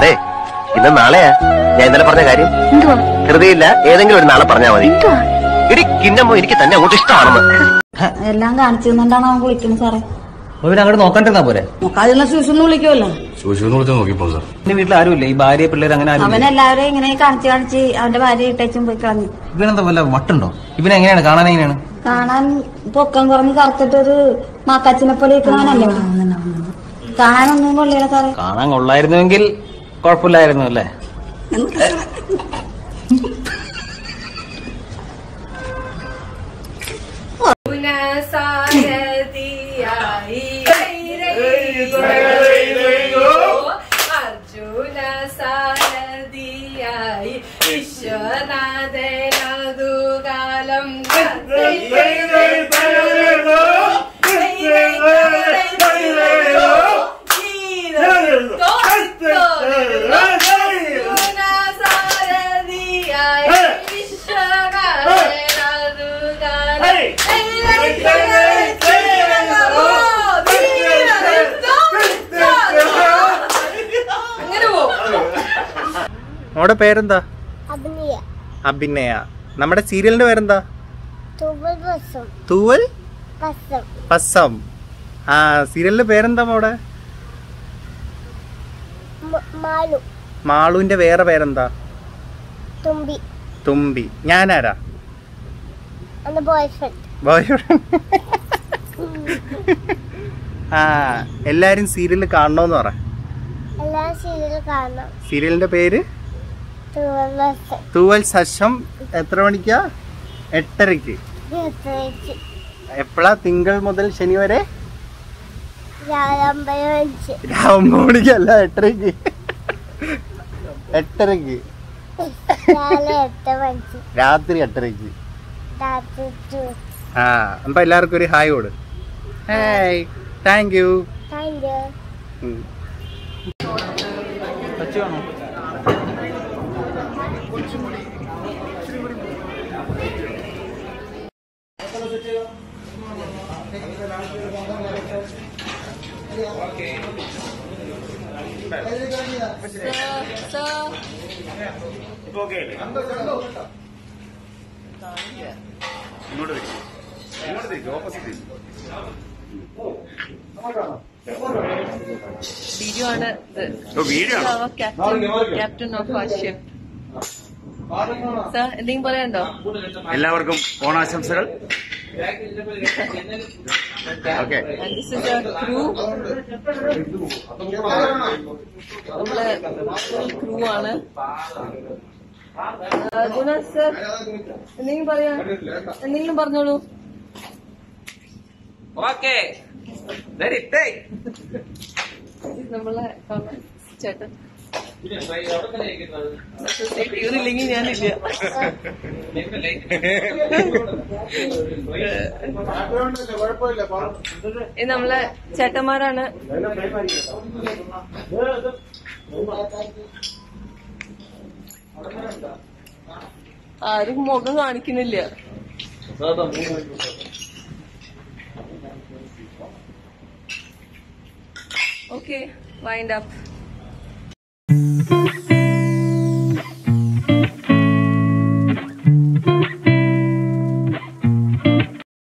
അതെ ഇന്ന് നാളെയാ ഞാൻ ഇന്നലെ പറഞ്ഞ കാര്യം എന്തുവാ ധൃതിയില്ല ഏതെങ്കിലും ഒരു നാളെ പറഞ്ഞാൽ മതി എന്തുവാ ഇടി കിന്നമ്മോ എനിക്ക് തന്നെ അങ്ങോട്ട് ഇഷ്ടമാണെന്ന് എല്ലാം കാണിച്ചു തന്നിട്ടാണ് അവൻ വിളിക്കുന്നത് സാറേ അപ്പൊ പിന്നെ അങ്ങോട്ട് നോക്കാണ്ടിരുന്നാ പോരെ നോക്കാതിരുന്ന ശൂശൊന്ന് വിളിക്കുമല്ലോ ശൂശുന്ന് വിളിച്ച് നോക്കിപ്പോ സാർ എന്റെ വീട്ടിൽ ആരുമില്ല ഈ ഭാര്യ പിള്ളേർ അങ്ങനെ ആരും അവൻ എല്ലാവരെയും ഇങ്ങനെ കാണിച്ച് കാണിച്ച് അവന്റെ ഭാര്യ ഇട്ടേച്ചും പോയി കളഞ്ഞു ഇവനെന്താ വല്ല വട്ടുണ്ടോ ഇവനെ എങ്ങനെയാണ് കാണാൻ എങ്ങനെയാണ് കാണാൻ പൊക്കം കുറഞ്ഞ് കറുത്തിട്ടൊരു മാക്കാച്ചിനെ പോലെ ഇരിക്കണവനല്ലേ കാണാനൊന്നും കൊള്ളില്ല സാറേ കാണാൻ കൊള്ളായിരുന്നുവെങ്കിൽ കുഴപ്പമില്ലായിരുന്നു അല്ലേ അർജുന സാരഥിയായി വിശ്വനാഥനതു കാലം സാരഥിയായി വിശ്വനാഥനതു അങ്ങനെ പോകും നമ്മുടെ പേരെന്താ അഭിനയ അഭിനയ നമ്മുടെ സീരിയലിന്റെ പേരെന്താ തുവൽ ബസ്സും തൂവൽ ബസ്സും പസം ആ സീരിയലിന്റെ പേരെന്താ മോടെ മ- മാലു മാളുവിന്റെ വേറെ പേരെന്താ തുമ്പി തുമ്പി ഞാനാരാ എന്റെ ബോയ്ഫ്രണ്ട് ബോയ് ആ എല്ലാരും സീരിയൽ കാണണോന്ന് പറ എല്ലാ സീരിയൽ കാണണം സീരിയലിന്റെ പേര് തുവൽ ബസ് തൂവൽ സശം എത്ര മണിക്കാ എട്ടരയ്ക്ക് ഇരുപത്തിയഞ്ച് എപ്പോഴാ തിങ്കൾ മുതൽ ശനി വരെ രാവിലെ അഞ്ച് രാവിലെ മണിക്കല്ല എട്ടരയ്ക്ക് എട്ടരയ്ക്ക് രാവിലെ എട്ട് മണിക്ക് രാത്രി എട്ടരയ്ക്ക് രാത്രി ടു ആ അപ്പൊ എല്ലാവർക്കും ഒരു ഹായ് കൊടു hi thank you thank you video ആണ് ഇത് ക്യാപ്റ്റൻ ഓഫ് ആഷ്യം സാർ എന്തെങ്കിലും പറയാനുണ്ടോ എല്ലാവർക്കും ഓണാശംസകൾ okay And this is a crew. നമ്മളെ ക്രൂ ആണ് ഗുണ സർ എന്തെങ്കിലും പറയാ എന്തെങ്കിലും പറഞ്ഞോളൂ ഓക്കെ നമ്മളെ കാണാൻ ചേട്ടൻ ഇവരില്ലെങ്കിൽ ഞാനില്ല ഇത് നമ്മളെ ചേട്ടന്മാരാണ് ആരും മുഖം കാണിക്കുന്നില്ല ഓക്കെ വൈൻഡ് അപ്പ്